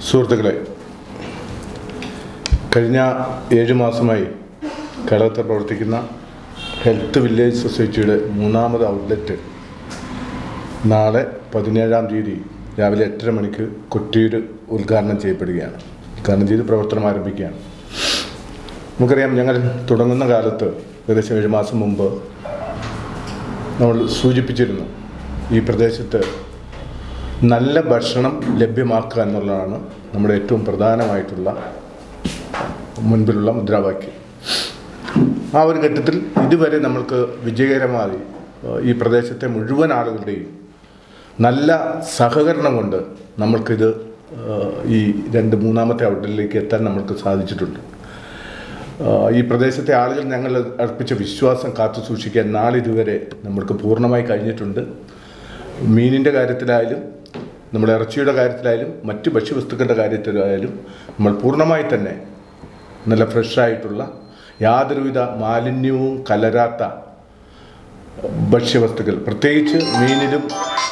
സുഹൃത്തുക്കളെ കഴിഞ്ഞ ഏഴ് മാസമായി കേരളത്തിൽ പ്രവർത്തിക്കുന്ന ഹെൽത്ത് വില്ലേജ് സൊസൈറ്റിയുടെ മൂന്നാമത് ഔട്ട്ലെറ്റ് നാളെ പതിനേഴാം തീയതി രാവിലെ എട്ടര മണിക്ക് കൊട്ടിയൂർ ഉദ്ഘാടനം ചെയ്യപ്പെടുകയാണ് ഉദ്ഘാടനം ചെയ്ത് പ്രവർത്തനം ആരംഭിക്കുകയാണ് നമുക്കറിയാം ഞങ്ങൾ തുടങ്ങുന്ന കാലത്ത് ഏകദേശം ഏഴ് മാസം മുമ്പ് നമ്മൾ സൂചിപ്പിച്ചിരുന്നു ഈ പ്രദേശത്ത് നല്ല ഭക്ഷണം ലഭ്യമാക്കുക എന്നുള്ളതാണ് നമ്മുടെ ഏറ്റവും പ്രധാനമായിട്ടുള്ള മുൻപിലുള്ള മുദ്രാവാക്യം ആ ഒരു ഘട്ടത്തിൽ ഇതുവരെ നമ്മൾക്ക് വിജയകരമായി ഏഹ്, ഈ പ്രദേശത്തെ മുഴുവൻ ആളുകളുടെയും നല്ല സഹകരണം കൊണ്ട് നമ്മൾക്കിത് ഏഹ്, ഈ രണ്ട് മൂന്നാമത്തെ ഔട്ട്ലെറ്റിലേക്ക് എത്താൻ നമ്മൾക്ക് സാധിച്ചിട്ടുണ്ട് ആഹ് ഈ പ്രദേശത്തെ ആളുകൾ ഞങ്ങൾ അർപ്പിച്ച വിശ്വാസം കാത്തു സൂക്ഷിക്കാൻ നാളിതുവരെ നമ്മൾക്ക് പൂർണ്ണമായി കഴിഞ്ഞിട്ടുണ്ട് മീനിൻ്റെ കാര്യത്തിലായാലും നമ്മുടെ ഇറച്ചിയുടെ കാര്യത്തിലായാലും മറ്റ് ഭക്ഷ്യവസ്തുക്കളുടെ കാര്യത്തിലായാലും നമ്മൾ പൂർണ്ണമായി തന്നെ നല്ല ഫ്രഷായിട്ടുള്ള യാതൊരുവിധ മാലിന്യവും കലരാത്ത ഭക്ഷ്യവസ്തുക്കൾ പ്രത്യേകിച്ച് മീനിലും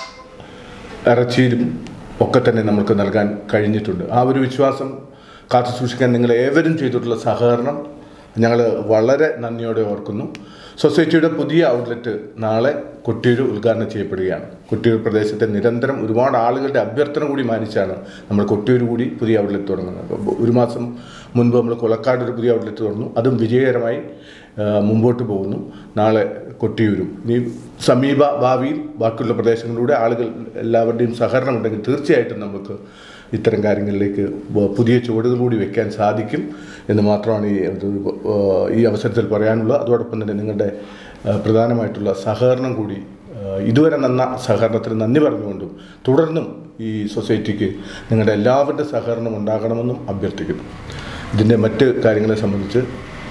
ഇറച്ചിയിലും ഒക്കെ തന്നെ നമുക്ക് നൽകാൻ കഴിഞ്ഞിട്ടുണ്ട് ആ ഒരു വിശ്വാസം കാത്തു സൂക്ഷിക്കാൻ നിങ്ങൾ ഏവരും ചെയ്തിട്ടുള്ള സഹകരണം ഞങ്ങൾ വളരെ നന്ദിയോടെ ഓർക്കുന്നു സൊസൈറ്റിയുടെ പുതിയ ഔട്ട്ലെറ്റ് നാളെ കൊട്ടിയൂർ ഉദ്ഘാടനം ചെയ്യപ്പെടുകയാണ് കൊട്ടിയൂർ പ്രദേശത്തെ നിരന്തരം ഒരുപാട് ആളുകളുടെ അഭ്യർത്ഥന കൂടി മാനിച്ചാണ് നമ്മൾ കൊട്ടിയൂർ കൂടി പുതിയ ഔട്ട്ലെറ്റ് തുടങ്ങുന്നത് അപ്പോൾ ഒരു മാസം മുൻപ് നമ്മൾ കൊളക്കാട് ഒരു പുതിയ ഔട്ട്ലെറ്റ് തുറന്നു അതും വിജയകരമായി ആ, മുമ്പോട്ട് പോകുന്നു നാളെ കൊട്ടിയൂരും ഇനി സമീപ ഭാവിയിൽ ബാക്കിയുള്ള പ്രദേശങ്ങളിലൂടെ ആളുകൾ എല്ലാവരുടെയും സഹകരണം ഉണ്ടെങ്കിൽ തീർച്ചയായിട്ടും നമുക്ക് ഇത്തരം കാര്യങ്ങളിലേക്ക് വ- പുതിയ ചുവടുകൾ കൂടി വെക്കാൻ സാധിക്കും എന്ന് മാത്രമാണ് ഈ ഒരു, ആ, ഈ അവസരത്തിൽ പറയാനുള്ളത് അതോടൊപ്പം തന്നെ നിങ്ങളുടെ ആ, പ്രധാനമായിട്ടുള്ള സഹകരണം കൂടി ആ, ഇതുവരെ നന്ന സഹകരണത്തിന് നന്ദി പറഞ്ഞുകൊണ്ടും തുടർന്നും ഈ സൊസൈറ്റിക്ക് നിങ്ങളുടെ എല്ലാവരുടെ സഹകരണം ഉണ്ടാകണമെന്നും അഭ്യർത്ഥിക്കുന്നു ഇതിൻ്റെ മറ്റ് കാര്യങ്ങളെ സംബന്ധിച്ച്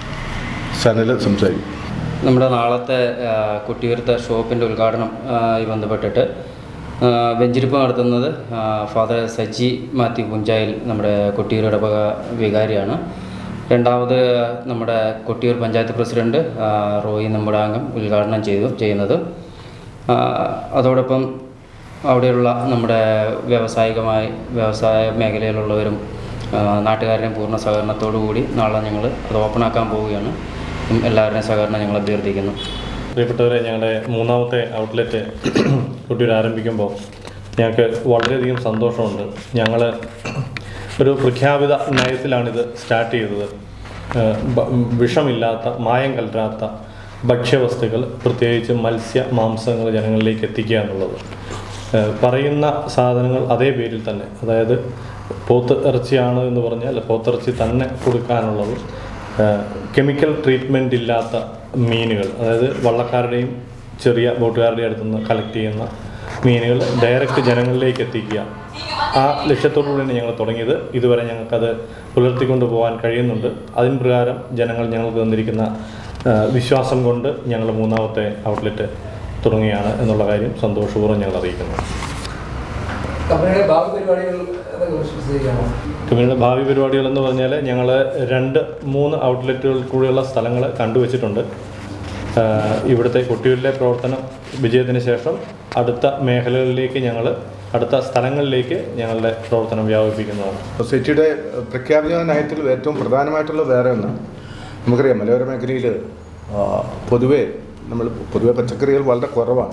സനൽ സംസാരിക്കും നമ്മുടെ നാളത്തെ ആ, കൊട്ടിയൂരത്തെ ഷോപ്പിൻ്റെ ഉദ്ഘാടനം ആ, ആയി ബന്ധപ്പെട്ടിട്ട് ആ, വെഞ്ചിരിപ്പ് നടത്തുന്നത് ആ, ഫാദർ സജി മാത്യു പുഞ്ചായിൽ നമ്മുടെ കൊട്ടിയൂർ ഇടവക വികാരിയാണ് രണ്ടാമത് നമ്മുടെ കൊട്ടിയൂർ പഞ്ചായത്ത് പ്രസിഡന്റ് ആ, റോയി നമ്പുടാംഗം ഉദ്ഘാടനം ചെയ്തു ചെയ്യുന്നത് ആ, അതോടൊപ്പം അവിടെയുള്ള നമ്മുടെ വ്യാവസായികമായി വ്യവസായ മേഖലയിലുള്ളവരും ആ, നാട്ടുകാരുടെയും പൂർണ്ണ സഹകരണത്തോടു കൂടി നാളെ ഞങ്ങൾ അത് ഓപ്പണാക്കാൻ പോവുകയാണ് ഉം, എല്ലാവരുടെയും സഹകരണം ഞങ്ങൾ അഭ്യർത്ഥിക്കുന്നു പ്രിയപ്പെട്ടവരെ ഞങ്ങളുടെ മൂന്നാമത്തെ ഔട്ട്ലെറ്റ് കൊട്ടിയൂർ ആരംഭിക്കുമ്പോൾ ഞങ്ങൾക്ക് വളരെയധികം സന്തോഷമുണ്ട് ഞങ്ങൾ ഒരു പ്രഖ്യാപിത നയത്തിലാണിത് സ്റ്റാർട്ട് ചെയ്തത് ഏഹ് ബ- വിഷമില്ലാത്ത മായം കലരാത്ത ഭക്ഷ്യവസ്തുക്കൾ പ്രത്യേകിച്ച് മത്സ്യ മാംസങ്ങൾ ജനങ്ങളിലേക്ക് എത്തിക്കുക എന്നുള്ളത് ഏഹ് പറയുന്ന സാധനങ്ങൾ അതേ പേരിൽ തന്നെ അതായത് പോത്ത് ഇറച്ചിയാണ് എന്ന് പറഞ്ഞാൽ പോത്തിറച്ചി തന്നെ കൊടുക്കാനുള്ളത് കെമിക്കൽ ട്രീറ്റ്മെൻ്റ് ഇല്ലാത്ത മീനുകൾ അതായത് വള്ളക്കാരുടെയും ചെറിയ ബോട്ടുകാരുടെയും അടുത്ത് നിന്ന് കളക്ട് ചെയ്യുന്ന മീനുകൾ ഡയറക്റ്റ് ജനങ്ങളിലേക്ക് എത്തിക്കുക ആ ലക്ഷ്യത്തോടുകൂടിയാണ് ഞങ്ങൾ തുടങ്ങിയത് ഇതുവരെ ഞങ്ങൾക്കത് പുലർത്തിക്കൊണ്ട് പോകാൻ കഴിയുന്നുണ്ട് അതിന് പ്രകാരം ജനങ്ങൾ ഞങ്ങൾക്ക് തന്നിരിക്കുന്ന ആ, വിശ്വാസം കൊണ്ട് ഞങ്ങൾ മൂന്നാമത്തെ ഔട്ട്ലെറ്റ് തുടങ്ങുകയാണ് എന്നുള്ള കാര്യം സന്തോഷപൂർവ്വം ഞങ്ങൾ അറിയിക്കുന്നു കമ്പനിയുടെ ഭാവി പരിപാടികൾ ഏതൊക്കെ വിശ്വസിക്കാമോ കമ്പനിയുടെ ഭാവി പരിപാടികൾ എന്ന് പറഞ്ഞാൽ ഞങ്ങൾ രണ്ട് മൂന്ന് ഔട്ട്ലെറ്റുകൾ കൂടിയുള്ള സ്ഥലങ്ങൾ കണ്ടുവച്ചിട്ടുണ്ട് ആഹ് ഇവിടുത്തെ കൊട്ടിയൂരിലെ പ്രവർത്തനം വിജയത്തിന് ശേഷം അടുത്ത മേഖലകളിലേക്ക് ഞങ്ങൾ അടുത്ത സ്ഥലങ്ങളിലേക്ക് ഞങ്ങളുടെ പ്രവർത്തനം വ്യാപിപ്പിക്കുന്നതാണ് സൊസൈറ്റിയുടെ ഏഹ്, പ്രഖ്യാപിത നയത്തിൽ ഏറ്റവും പ്രധാനമായിട്ടുള്ള വേറെ ഒന്ന് നമുക്കറിയാം മലയോര മേഖലയിൽ പൊതുവേ നമ്മൾ പൊതുവെ പച്ചക്കറികൾ വളരെ കുറവാണ്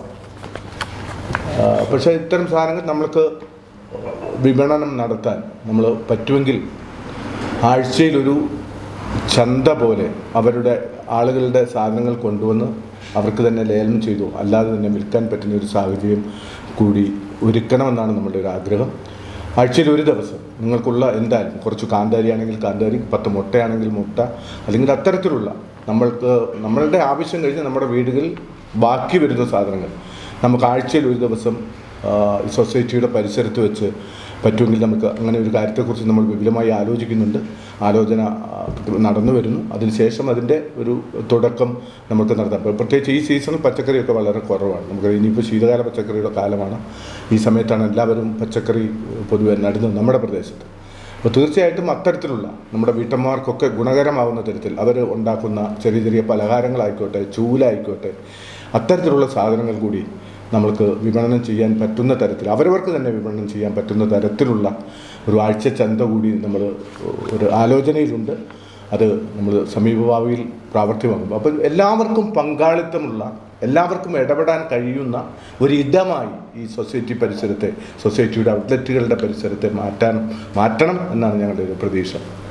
ആ, പക്ഷേ ഇത്തരം സാധനങ്ങൾ നമ്മൾക്ക് വിപണനം നടത്താൻ നമ്മൾ പറ്റുമെങ്കിൽ ആഴ്ചയിലൊരു ചന്ത പോലെ അവരുടെ ആളുകളുടെ സാധനങ്ങൾ കൊണ്ടുവന്ന് അവർക്ക് തന്നെ ലേലം ചെയ്തു അല്ലാതെ തന്നെ വിൽക്കാൻ പറ്റുന്ന ഒരു സാഹചര്യം കൂടി ഒരുക്കണമെന്നാണ് നമ്മുടെ ഒരു ആഗ്രഹം ആഴ്ചയിൽ ഒരു ദിവസം നിങ്ങൾക്കുള്ള എന്തായാലും കുറച്ച് കാന്താരി ആണെങ്കിൽ കാന്താരി പത്ത് മുട്ടയാണെങ്കിൽ മുട്ട അല്ലെങ്കിൽ അത്തരത്തിലുള്ള നമ്മൾക്ക് നമ്മളുടെ ആവശ്യം കഴിഞ്ഞ് നമ്മുടെ വീടുകളിൽ ബാക്കി വരുന്ന സാധനങ്ങൾ നമുക്ക് ആഴ്ചയിൽ ഒരു ദിവസം ആ, ഈ സൊസൈറ്റിയുടെ പരിസരത്ത് വെച്ച് പറ്റുമെങ്കിൽ നമുക്ക് അങ്ങനെ ഒരു കാര്യത്തെക്കുറിച്ച് നമ്മൾ വിപുലമായി ആലോചിക്കുന്നുണ്ട് ആലോചന ആ, നടന്നു വരുന്നു അതിനുശേഷം അതിൻ്റെ ഒരു തുടക്കം നമുക്ക് നടത്താം ഇപ്പോൾ പ്രത്യേകിച്ച് ഈ സീസണിൽ പച്ചക്കറിയൊക്കെ വളരെ കുറവാണ് നമുക്ക് ഇനിയിപ്പോൾ ശീതകാല പച്ചക്കറിയുടെ കാലമാണ് ഈ സമയത്താണ് എല്ലാവരും പച്ചക്കറി പൊതുവെ നടുന്നത് നമ്മുടെ പ്രദേശത്ത് അപ്പോൾ തീർച്ചയായിട്ടും അത്തരത്തിലുള്ള നമ്മുടെ വീട്ടമ്മമാർക്കൊക്കെ ഗുണകരമാവുന്ന തരത്തിൽ അവർ ഉണ്ടാക്കുന്ന ചെറിയ ചെറിയ പലഹാരങ്ങളായിക്കോട്ടെ ചൂലായിക്കോട്ടെ അത്തരത്തിലുള്ള സാധനങ്ങൾ കൂടി നമ്മൾക്ക് വിപണനം ചെയ്യാൻ പറ്റുന്ന തരത്തിൽ അവരവർക്ക് തന്നെ വിപണനം ചെയ്യാൻ പറ്റുന്ന തരത്തിലുള്ള ഒരു ആഴ്ച ചന്ത കൂടി നമ്മൾ ഒരു ആലോചനയിലുണ്ട് അത് നമ്മൾ സമീപഭാവിയിൽ പ്രാവർത്തികമാകും അപ്പോൾ എല്ലാവർക്കും പങ്കാളിത്തമുള്ള എല്ലാവർക്കും ഇടപെടാൻ കഴിയുന്ന ഒരു ഇടമായി ഈ സൊസൈറ്റി പരിസരത്തെ സൊസൈറ്റിയുടെ ഔട്ട്ലെറ്റുകളുടെ പരിസരത്തെ മാറ്റാൻ മാറ്റണം എന്നാണ് ഞങ്ങളുടെ ഒരു പ്രതീക്ഷ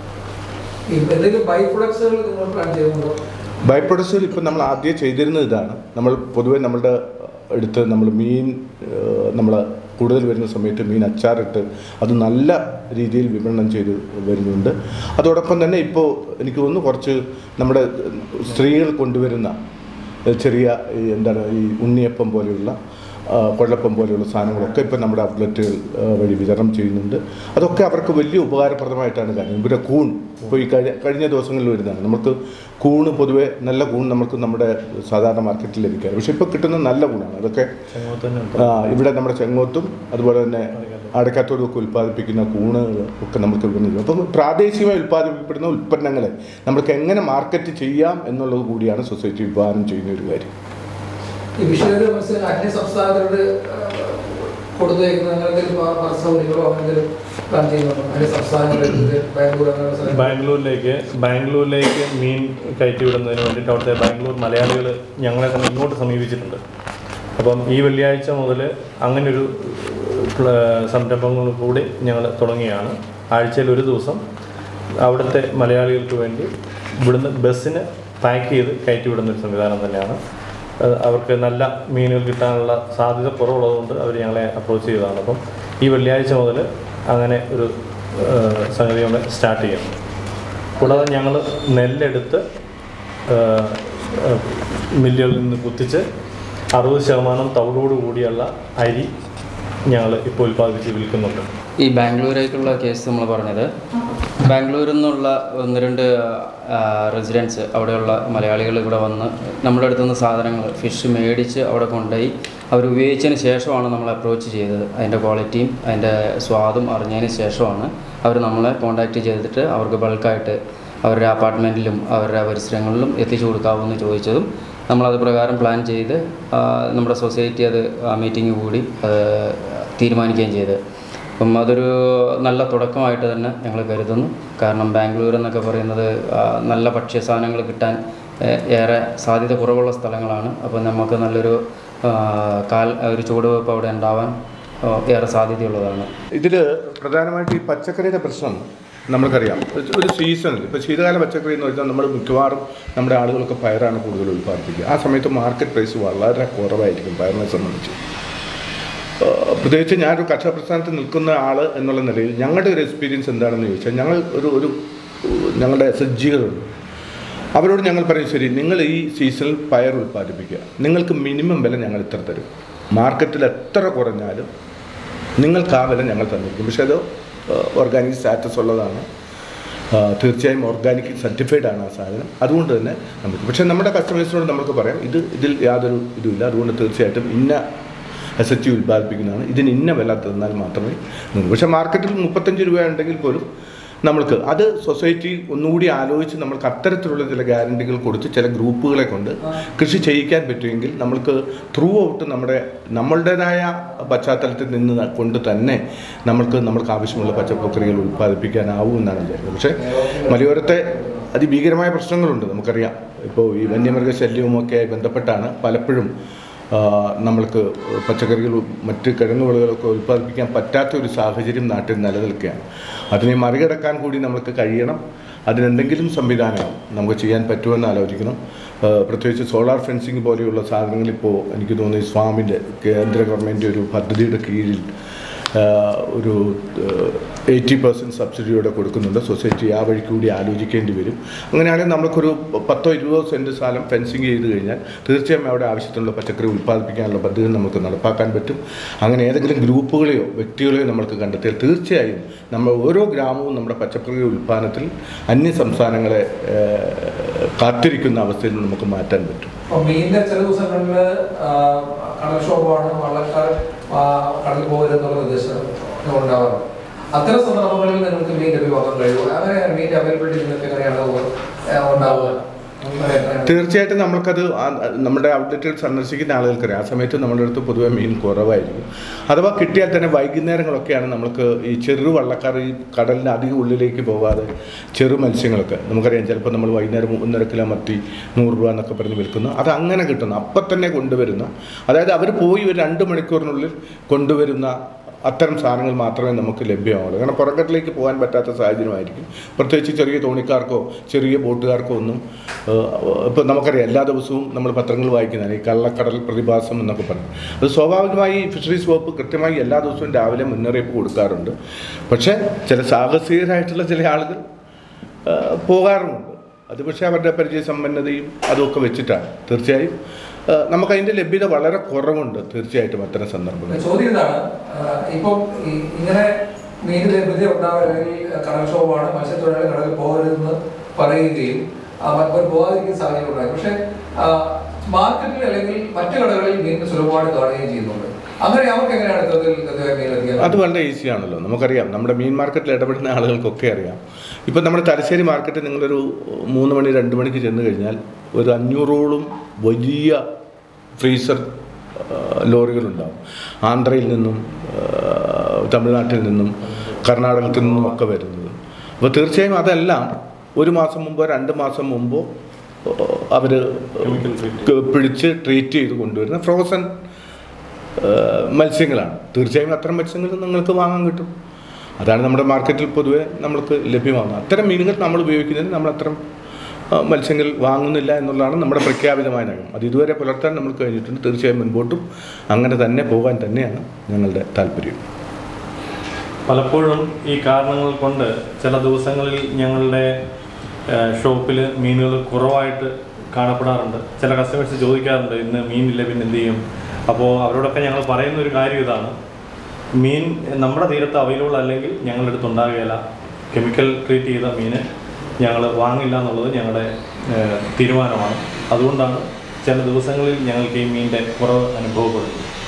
ഈ എന്തെങ്കിലും ബൈ പ്രൊഡക്ട്സുകൾ നിങ്ങൾ പ്ലാൻ ചെയ്യുന്നുണ്ടോ ബൈ പ്രൊഡക്ട്സിൽ ഇപ്പം നമ്മൾ ആദ്യം ചെയ്തിരുന്നത് ഇതാണ് നമ്മൾ പൊതുവേ നമ്മളുടെ എടുത്ത് നമ്മൾ മീൻ നമ്മൾ കൂടുതൽ വരുന്ന സമയത്ത് മീൻ അച്ചാറിട്ട് അത് നല്ല രീതിയിൽ വിപണനം ചെയ്ത് വരുന്നുണ്ട് അതോടൊപ്പം തന്നെ ഇപ്പോൾ എനിക്ക് തോന്നുന്നു കുറച്ച് നമ്മുടെ സ്ത്രീകൾ കൊണ്ടുവരുന്ന ചെറിയ ഈ എന്താണ് ഈ ഉണ്ണിയപ്പം പോലെയുള്ള ആ, കൊഴലപ്പം പോലെയുള്ള സാധനങ്ങളൊക്കെ ഇപ്പം നമ്മുടെ ഔട്ട്ലെറ്റുകൾ ആ, വഴി വിതരണം ചെയ്യുന്നുണ്ട് അതൊക്കെ അവർക്ക് വലിയ ഉപകാരപ്രദമായിട്ടാണ് കാര്യം പിന്നെ കൂൺ ഇപ്പോൾ ഈ കഴിഞ്ഞ കഴിഞ്ഞ ദിവസങ്ങളിൽ വരുന്നതാണ് നമുക്ക് കൂണ് പൊതുവെ നല്ല കൂൺ നമുക്ക് നമ്മുടെ സാധാരണ മാർക്കറ്റിൽ ലഭിക്കാറ് പക്ഷേ ഇപ്പോൾ കിട്ടുന്ന നല്ല കൂണാണ് അതൊക്കെ ആ, ഇവിടെ നമ്മുടെ ചെങ്ങോത്തും അതുപോലെ തന്നെ അടക്കാത്തോടും ഒക്കെ ഉൽപ്പാദിപ്പിക്കുന്ന കൂണുകൾ ഒക്കെ നമുക്ക് വിപണിയിൽ അപ്പം പ്രാദേശികമായി ഉൽപ്പാദിപ്പിക്കപ്പെടുന്ന ഉൽപ്പന്നങ്ങളെ നമുക്ക് എങ്ങനെ മാർക്കറ്റ് ചെയ്യാം എന്നുള്ളത് കൂടിയാണ് സൊസൈറ്റി വിഭാവനം ചെയ്യുന്ന ഒരു കാര്യം ഈ വിഷയത്തിൽ മനസ്സിലാക്കി അന്യ സംസ്ഥാനത്തോട് കൊടുത്തേക്കുന്ന അങ്ങനെ എന്തെങ്കിലും ബസ് സൗകര്യങ്ങളോ അങ്ങനെ എന്തെങ്കിലും പ്ലാൻ ചെയ്യുന്നുണ്ടോ അന്യ സംസ്ഥാനങ്ങളിൽ ബാംഗ്ലൂർ അങ്ങനെയുള്ള സ്ഥലങ്ങളിൽ ബാംഗ്ലൂരിലേക്ക് ബാംഗ്ലൂരിലേക്ക് മീൻ കയറ്റി വിടുന്നതിന് വേണ്ടിയിട്ട് അവിടുത്തെ ബാംഗ്ലൂർ മലയാളികൾ ഞങ്ങളെ തന്നെ ഇങ്ങോട്ട് സമീപിച്ചിട്ടുണ്ട് അപ്പം ഈ വെള്ളിയാഴ്ച മുതൽ അങ്ങനൊരു പ്ല- സംരംഭങ്ങൾ കൂടി ഞങ്ങൾ തുടങ്ങിയാണ് ആഴ്ചയിൽ ഒരു ദിവസം അവിടുത്തെ മലയാളികൾക്ക് വേണ്ടി ഇവിടുന്ന് ബസ്സിന് പാക്ക് ചെയ്ത് കയറ്റി വിടുന്ന ഒരു സംവിധാനം തന്നെയാണ് അത് അവർക്ക് നല്ല മീനുകൾ കിട്ടാനുള്ള സാധ്യത കുറവുള്ളതുകൊണ്ട് അവർ ഞങ്ങളെ അപ്രോച്ച് ചെയ്തതാണ് അപ്പം ഈ വെള്ളിയാഴ്ച മുതൽ അങ്ങനെ ഒരു ഏഹ്, സംഗതി നമ്മൾ സ്റ്റാർട്ട് ചെയ്യും കൂടാതെ ഞങ്ങൾ നെല്ലെടുത്ത് ഏഹ്, ഏഹ്, മില്ലുകളിൽ നിന്ന് കുത്തിച്ച് അറുപത് ശതമാനം തവിടോട് കൂടിയുള്ള അരി ഞങ്ങൾ ഇപ്പോൾ ഉൽപ്പാദിപ്പിച്ച് വിൽക്കുന്നുണ്ട് ഈ ബാംഗ്ലൂരേക്കുള്ള കേസ് നമ്മൾ പറഞ്ഞത് ബാംഗ്ലൂരിൽ നിന്നുള്ള ഒന്ന് രണ്ട് റെസിഡൻസ് അവിടെയുള്ള മലയാളികൾ ഇവിടെ വന്ന് നമ്മുടെ അടുത്ത് നിന്ന് സാധനങ്ങൾ ഫിഷ് മേടിച്ച് അവിടെ കൊണ്ടുപോയി അവർ ഉപയോഗിച്ചതിന് ശേഷമാണ് നമ്മൾ അപ്രോച്ച് ചെയ്തത് അതിൻ്റെ ക്വാളിറ്റിയും അതിൻ്റെ സ്വാദും അറിഞ്ഞതിന് ശേഷമാണ് അവർ നമ്മളെ കോൺടാക്റ്റ് ചെയ്തിട്ട് അവർക്ക് ബൾക്കായിട്ട് അവരുടെ അപ്പാർട്ട്മെൻറ്റിലും അവരുടെ പരിസരങ്ങളിലും എത്തിച്ചു കൊടുക്കാമെന്ന് ചോദിച്ചതും നമ്മളത് പ്രകാരം പ്ലാൻ ചെയ്ത് ആ, നമ്മുടെ സൊസൈറ്റി അത് മീറ്റിംഗ് കൂടി അത് തീരുമാനിക്കുകയും ചെയ്ത് അപ്പം അതൊരു നല്ല തുടക്കമായിട്ട് തന്നെ ഞങ്ങൾ കരുതുന്നു കാരണം ബാംഗ്ലൂർ എന്നൊക്കെ പറയുന്നത് ആ, നല്ല ഭക്ഷ്യസാധനങ്ങൾ കിട്ടാൻ ഏ- ഏറെ സാധ്യത കുറവുള്ള സ്ഥലങ്ങളാണ് അപ്പോൾ നമുക്ക് നല്ലൊരു ആ, കാൽ ഒരു ചുവടുവെപ്പ് അവിടെ ഉണ്ടാവാൻ ആ, ഏറെ സാധ്യതയുള്ളതാണ് ഇതിൽ പ്രധാനമായിട്ട് ഈ പച്ചക്കറിയുടെ പ്രശ്നം നമ്മൾക്കറിയാം ഒരു- ഒരു സീസണിൽ ഇപ്പോൾ ശീതകാല പച്ചക്കറി എന്ന് വെച്ചാൽ നമ്മൾ മിക്കവാറും നമ്മുടെ ആളുകളൊക്കെ പയറാണ് കൂടുതൽ ഉൽപ്പാദിപ്പിക്കുക ആ സമയത്ത് മാർക്കറ്റ് പ്രൈസ് വളരെ കുറവായിരിക്കും പയറിനെ സംബന്ധിച്ച് ആ, പ്രത്യേകിച്ച് ഞാനൊരു കർഷക പ്രസ്ഥാനത്ത് നിൽക്കുന്ന ആൾ എന്നുള്ള നിലയിൽ ഞങ്ങളുടെ ഒരു എക്സ്പീരിയൻസ് എന്താണെന്ന് ചോദിച്ചാൽ ഞങ്ങൾ ഒരു ഒരു ഞങ്ങളുടെ എസ് എച്ച് ജികളുണ്ട് അവരോട് ഞങ്ങൾ പറയും ശരി നിങ്ങൾ ഈ സീസണിൽ പയർ ഉൽപ്പാദിപ്പിക്കുക നിങ്ങൾക്ക് മിനിമം വില ഞങ്ങൾ ഇത്ര തരും മാർക്കറ്റിൽ എത്ര കുറഞ്ഞാലും നിങ്ങൾക്ക് ആ വില ഞങ്ങൾ തന്നിരിക്കും പക്ഷേ അത് ഓർഗാനിക് സ്റ്റാറ്റസ് ഉള്ളതാണ് ആ, തീർച്ചയായും ഓർഗാനിക് സർട്ടിഫൈഡ് ആണ് ആ സാധനം അതുകൊണ്ട് തന്നെ നമുക്ക് പക്ഷേ നമ്മുടെ കസ്റ്റമേഴ്സിനോട് നമുക്ക് പറയാം ഇത് ഇതിൽ യാതൊരു ഇതുമില്ല അതുകൊണ്ട് തീർച്ചയായിട്ടും ഇന്ന എസ് എച്ച് ഉൽപ്പാദിപ്പിക്കുന്നതാണ് ഇതിന് ഇന്ന വില തന്നാൽ മാത്രമേ നിൽക്കൂ പക്ഷേ മാർക്കറ്റിൽ മുപ്പത്തഞ്ച് രൂപ ഉണ്ടെങ്കിൽ പോലും നമ്മൾക്ക് അത് സൊസൈറ്റി ഒന്നുകൂടി ആലോചിച്ച് നമ്മൾക്ക് അത്തരത്തിലുള്ള ചില ഗ്യാരണ്ടികൾ കൊടുത്ത് ചില ഗ്രൂപ്പുകളെ കൊണ്ട് കൃഷി ചെയ്യിക്കാൻ പറ്റുമെങ്കിൽ നമ്മൾക്ക് ത്രൂ ഔട്ട് നമ്മുടെ നമ്മളുടേതായ പശ്ചാത്തലത്തിൽ നിന്ന് കൊണ്ട് തന്നെ നമ്മൾക്ക് നമ്മൾക്ക് ആവശ്യമുള്ള പച്ചപ്പക്കറികൾ ഉൽപ്പാദിപ്പിക്കാനാവും എന്നാണ് വിചാരിക്കുന്നത് പക്ഷേ മലയോരത്തെ അതിഭീകരമായ പ്രശ്നങ്ങളുണ്ട് നമുക്കറിയാം ഇപ്പോൾ ഈ വന്യമൃഗശല്യവുമൊക്കെ ബന്ധപ്പെട്ടാണ് പലപ്പോഴും ആ, നമ്മൾക്ക് പച്ചക്കറികൾ മറ്റ് കിഴങ്ങ് വിളകളൊക്കെ ഉൽപ്പാദിപ്പിക്കാൻ പറ്റാത്ത ഒരു സാഹചര്യം നാട്ടിൽ നിലനിൽക്കുകയാണ് അതിനെ മറികടക്കാൻ കൂടി നമുക്ക് കഴിയണം അതിനെന്തെങ്കിലും സംവിധാനം നമുക്ക് ചെയ്യാൻ പറ്റുമെന്ന് ആലോചിക്കണം ആ, പ്രത്യേകിച്ച് സോളാർ ഫെൻസിങ് പോലെയുള്ള സാധനങ്ങൾ ഇപ്പോൾ എനിക്ക് തോന്നുന്നു ഈ സ്വാമിൻ്റെ കേന്ദ്ര ഗവൺമെൻറ് ഒരു പദ്ധതിയുടെ കീഴിൽ ആ, ഒരു എയ്റ്റി പെർസെൻറ്റ് സബ്സിഡിയോടെ കൊടുക്കുന്നുണ്ട് സൊസൈറ്റി ആ വഴിക്ക് കൂടി ആലോചിക്കേണ്ടി വരും അങ്ങനെയാണെങ്കിൽ നമുക്കൊരു പത്തോ ഇരുപതോ സെൻറ്റ് സ്ഥലം ഫെൻസിങ് ചെയ്ത് കഴിഞ്ഞാൽ തീർച്ചയായും അവിടെ ആവശ്യത്തിനുള്ള പച്ചക്കറി ഉൽപ്പാദിപ്പിക്കാനുള്ള പദ്ധതി നമുക്ക് നടപ്പാക്കാൻ പറ്റും അങ്ങനെ ഏതെങ്കിലും ഗ്രൂപ്പുകളെയോ വ്യക്തികളെയോ നമ്മൾക്ക് കണ്ടെത്തിയാൽ തീർച്ചയായും നമ്മൾ ഓരോ ഗ്രാമവും നമ്മുടെ പച്ചക്കറി ഉൽപ്പാദനത്തിൽ അന്യ സംസ്ഥാനങ്ങളെ ആ, കാത്തിരിക്കുന്ന അവസ്ഥയിൽ നമുക്ക് മാറ്റാൻ പറ്റും അപ്പൊ മീനിന്റെ ചില ദിവസങ്ങളിൽ കടൽക്ഷോഭമാണ് വള്ളക്കാർ ആ, കടലിൽ പോകരുതെന്നുള്ള നിർദ്ദേശം ഉണ്ടാവാറുണ്ട് അത്തരം സന്ദർഭങ്ങളിൽ നിങ്ങൾക്ക് മീൻ ലഭ്യമാക്കാൻ കഴിയുമോ അങ്ങനെ മീൻ അവൈലബിലിറ്റി നിങ്ങൾക്ക് എങ്ങനെയാണ് ഉ- ഏ, ഉണ്ടാവുക തീർച്ചയായിട്ടും നമ്മൾക്കത് ആ- നമ്മുടെ ഔട്ട്ലെറ്റുകൾ സന്ദർശിക്കുന്ന ആളുകൾക്കറിയാം ആ സമയത്ത് നമ്മുടെ അടുത്ത് പൊതുവെ മീൻ കുറവായിരിക്കും അഥവാ കിട്ടിയാൽ തന്നെ വൈകുന്നേരങ്ങളൊക്കെയാണ് നമുക്ക് ഈ ചെറു വള്ളക്കാർ ഈ കടലിന് അധികം ഉള്ളിലേക്ക് പോകാതെ ചെറു മത്സ്യങ്ങളൊക്കെ നമുക്കറിയാം ചിലപ്പോൾ നമ്മൾ വൈകുന്നേരം ഒന്നര കിലോ മത്തി നൂറ് രൂപ എന്നൊക്കെ പറഞ്ഞ് വിൽക്കുന്നു അത് അങ്ങനെ കിട്ടുന്നു അപ്പം തന്നെ കൊണ്ടുവരുന്ന അതായത് അവർ പോയി ഒരു രണ്ട് മണിക്കൂറിനുള്ളിൽ കൊണ്ടുവരുന്ന അത്തരം സാധനങ്ങൾ മാത്രമേ നമുക്ക് ലഭ്യമാവുള്ളൂ കാരണം പുറകട്ടിലേക്ക് പോകാൻ പറ്റാത്ത സാഹചര്യമായിരിക്കും പ്രത്യേകിച്ച് ചെറിയ തോണിക്കാർക്കോ ചെറിയ ബോട്ടുകാർക്കോ ഒന്നും ഇപ്പോൾ നമുക്കറിയാം എല്ലാ ദിവസവും നമ്മൾ പത്രങ്ങൾ വായിക്കുന്നതാണ് ഈ കള്ളക്കടൽ പ്രതിഭാസം എന്നൊക്കെ പറയും അത് സ്വാഭാവികമായി ഫിഷറീസ് വകുപ്പ് കൃത്യമായി എല്ലാ ദിവസവും രാവിലെ മുന്നറിയിപ്പ് കൊടുക്കാറുണ്ട് പക്ഷേ ചില സാഹസികരായിട്ടുള്ള ചില ആളുകൾ ആ, പോകാറുമുണ്ട് അത് പക്ഷേ അവരുടെ പരിചയ സമ്പന്നതയും അതുമൊക്കെ വെച്ചിട്ടാണ് തീർച്ചയായും ആ, നമുക്കതിൻ്റെ ലഭ്യത വളരെ കുറവുണ്ട് തീർച്ചയായിട്ടും അത്തരം സന്ദർഭങ്ങളിൽ ചോദ്യം ഇതാണ് ആഹ് ഇപ്പം ഈ- ഇങ്ങനെ മീൻ ലഭ്യത ഉണ്ടാവുക അല്ലെങ്കിൽ കടൽക്ഷോഭമാണ് മത്സ്യത്തൊഴിലാളി കടലിൽ പോകരുതെന്ന് പറയുകയും ആ, അവർ പോകാതിരിക്കുന്ന സാഹചര്യം ഉണ്ടായി പക്ഷെ മാർക്കറ്റിൽ അല്ലെങ്കിൽ മറ്റു കടകളിൽ മീൻ സുലഭമായിട്ട് കാണുകയും ചെയ്യുന്നുണ്ട് അങ്ങനെ അവർക്ക് എങ്ങനെയാണ് ഇത്തരത്തിൽ ഇത്തരത്തിൽ മീൻ എത്തിയത് അത് വളരെ ഈസി ആണല്ലോ നമുക്കറിയാം നമ്മുടെ മീൻ മാർക്കറ്റിൽ ഇടപെടുന്ന ആളുകൾക്കൊക്കെ അറിയാം ഇപ്പം നമ്മുടെ തലശ്ശേരി മാർക്കറ്റിൽ നിങ്ങളൊരു മൂന്ന് മണി രണ്ട് മണിക്ക് ചെന്ന് കഴിഞ്ഞാൽ ഒരു അഞ്ഞൂറോളം വലിയ ഫ്രീസർ ആ, ലോറികളുണ്ടാവും ആന്ധ്രയിൽ നിന്നും ആ, തമിഴ്നാട്ടിൽ നിന്നും കർണാടകത്തിൽ നിന്നും ഒക്കെ വരുന്നത് അപ്പോൾ തീർച്ചയായും അതെല്ലാം ഒരു മാസം മുമ്പോ രണ്ട് മാസം മുമ്പോ അവർ പിടിച്ച് ട്രീറ്റ് ചെയ്ത് കൊണ്ടുവരുന്ന ഫ്രോസൺ ഏഹ് മത്സ്യങ്ങളാണ് തീർച്ചയായും അത്തരം മത്സ്യങ്ങൾ നിങ്ങൾക്ക് വാങ്ങാൻ കിട്ടും അതാണ് നമ്മുടെ മാർക്കറ്റിൽ പൊതുവെ നമ്മൾക്ക് ലഭ്യമാകുന്നത് അത്തരം മീനുകൾ നമ്മൾ ഉപയോഗിക്കുന്നതിന് നമ്മൾ അത്തരം ആ, മത്സ്യങ്ങൾ വാങ്ങുന്നില്ല എന്നുള്ളതാണ് നമ്മുടെ പ്രഖ്യാപിതമായ നയം അത് ഇതുവരെ പുലർത്താൻ നമ്മൾ കഴിഞ്ഞിട്ടുണ്ട് തീർച്ചയായും മുൻപോട്ടും അങ്ങനെ തന്നെ പോകാൻ തന്നെയാണ് ഞങ്ങളുടെ താല്പര്യം പലപ്പോഴും ഈ കാരണങ്ങൾ കൊണ്ട് ചില ദിവസങ്ങളിൽ ഞങ്ങളുടെ ഷോപ്പിൽ മീനുകൾ കുറവായിട്ട് കാണപ്പെടാറുണ്ട് ചില കസ്റ്റമേഴ്സ് ചോദിക്കാറുണ്ട് ഇന്ന് മീനില്ല പിന്നെ എന്ത് ചെയ്യും അപ്പോൾ അവരോടൊക്കെ ഞങ്ങൾ പറയുന്ന ഒരു കാര്യം ഇതാണ് മീൻ നമ്മുടെ തീരത്ത് അവൈലബിൾ അല്ലെങ്കിൽ ഞങ്ങളുടെ അടുത്ത് ഉണ്ടാകുകയില്ല കെമിക്കൽ ട്രീറ്റ് ചെയ്ത മീൻ ഞങ്ങൾ വാങ്ങില്ല എന്നുള്ളത് ഞങ്ങളുടെ ഏഹ്, തീരുമാനമാണ് അതുകൊണ്ടാണ് ചില ദിവസങ്ങളിൽ ഞങ്ങൾക്ക് ഈ മീനിൻ്റെ കുറവ് അനുഭവപ്പെടുന്നത്